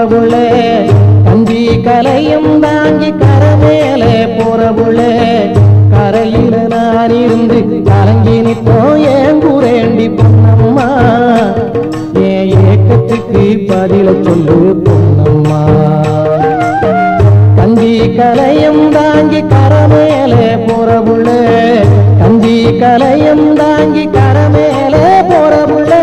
புள்ளே கஞ்சி கலையும் தாங்கி கரமேலே போற புள்ளே கரையில நான் இருந்து கலங்கி நிற்போம் ஏன் கூறேண்டி பொன்னம்மா என் ஏக்கத்துக்கு பதில சொல்லு பொன்னம்மா கஞ்சி கலையும் தாங்கி கரமேலே போற புள்ளே கஞ்சி கலையும் தாங்கி கரமேலே போற புள்ளே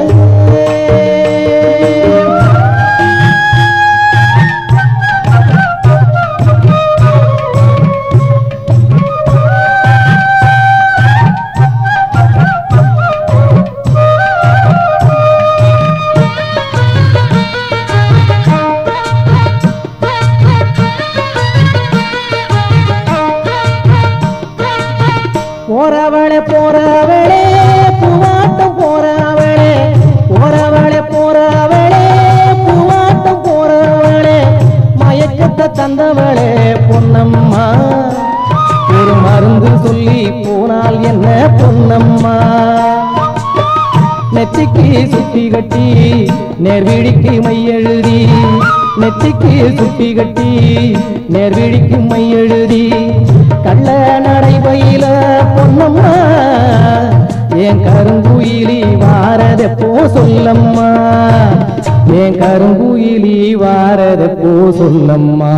போறவளே போறவளே பூவாட்டம் போறவளே போறவளே போறவளே பூவாட்டம் போறவளே மயக்கத்தை தந்தவளே பொன்னம்மா ஒரு மருந்து சொல்லி போனால் என்ன பொன்னம்மா நெத்திக்கு சுத்தி கட்டி நேர்விழிக்கு மையெழுதி நெத்திக்கு சுத்தி கட்டி நேர்விழிக்கு மையெழுதி கள்ள நடைபயில பொன்னம்மா என் கருங்குயிலி வாரதெப்போ சொல்லம்மா என் கருங்குயிலி வாரதெப்போ சொல்லம்மா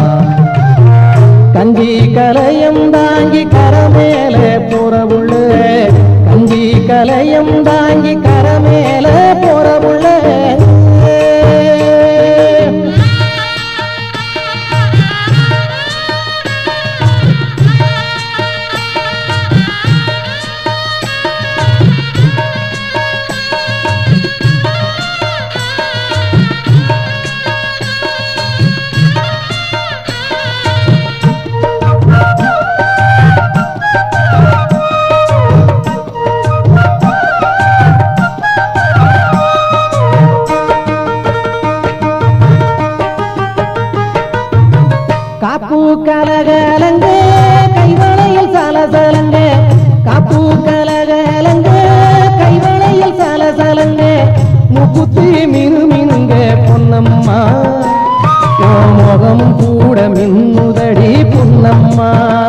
கஞ்சி கலையம் தாங்கி கரமேல போறவுள்ள கஞ்சி கலையம் தாங்கி கரமேல போறவுள்ள காப்பு கலகலங்க கைவளையில் சலசலங்க காப்பு கலகலங்க கைவளையில் சலசலங்க முக்குத்தி மினு மினுங்க பொன்னம்மா உன் முகம் கூட மின்னுதடி பொன்னம்மா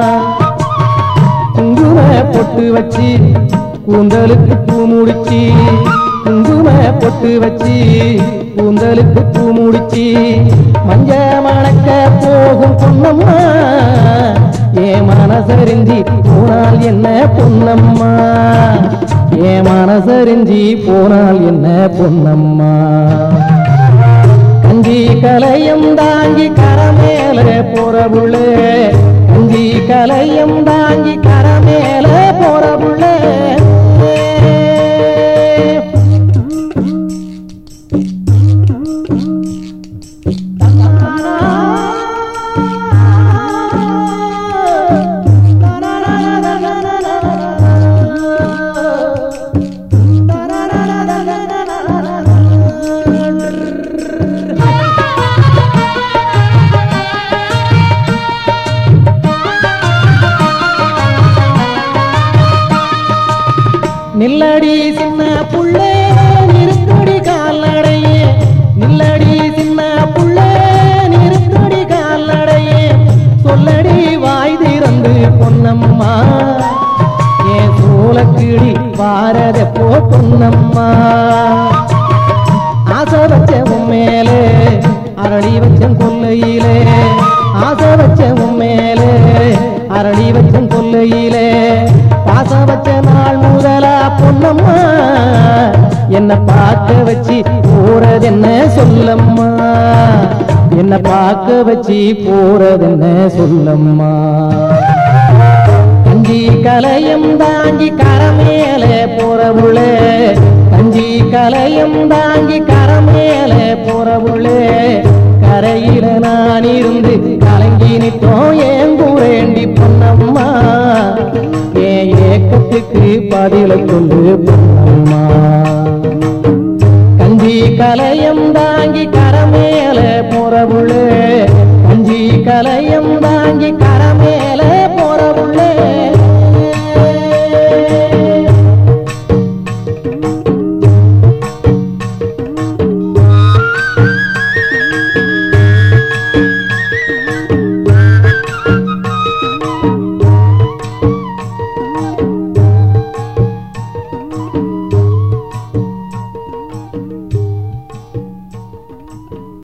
குங்கும பொட்டு வச்சு கூந்தலுக்கு பூ முடிச்சு குங்கும பொட்டு வச்சு கூந்தலுக்கு பூ முடிச்சு மஞ்ச மணக்க போகும் பொன்னம்மா என் மனசறிஞ்சி போனால் என்ன பொன்னம்மா என் மனசறிஞ்சி போனால் என்ன பொன்னம்மா கஞ்சி கலையம் தாங்கி கரமேல போற புள்ளே கஞ்சி கலையம் தாங்கி கரமேல போற புள்ளே நில்லடி சின்ன புள்ளே நிறுத்தடி கால்நடையே நில்லடி சின்ன புள்ளே நிறுத்தடி கால்நடையே சொல்லடி வாய் திறந்து பொன்னம்மா என் சோலக்கிடி வாரதெப்போ பொன்னம்மா ஆசை வச்ச உன் மேலே அரளி வச்சன் கொல்லையிலே ஆசை வச்ச உன் மேலே அரளி வச்சன் கொல்லையிலே பாசம் வச்ச நாள் முதலா பொன்னம்மா என்ன பார்க்க வச்சு போறதென்ன சொல்லம்மா என்ன பார்க்க வச்சு போறதென்ன சொல்லம்மா கஞ்சி கலையம் தாங்கி கரமேலே போற புள்ளே கஞ்சி கலையம் தாங்கி கரமேலே போற புள்ளே கரையில நான் இருந்து கலங்கி நிற்போம் ஏன் கூறேண்டி பொன்னம்மா என் ஏக்கத்துக்கு பதில சொல்லு பொன்னம்மா கஞ்சி கலையம் தாங்கி கரமேல போற புள்ளே கஞ்சி கலை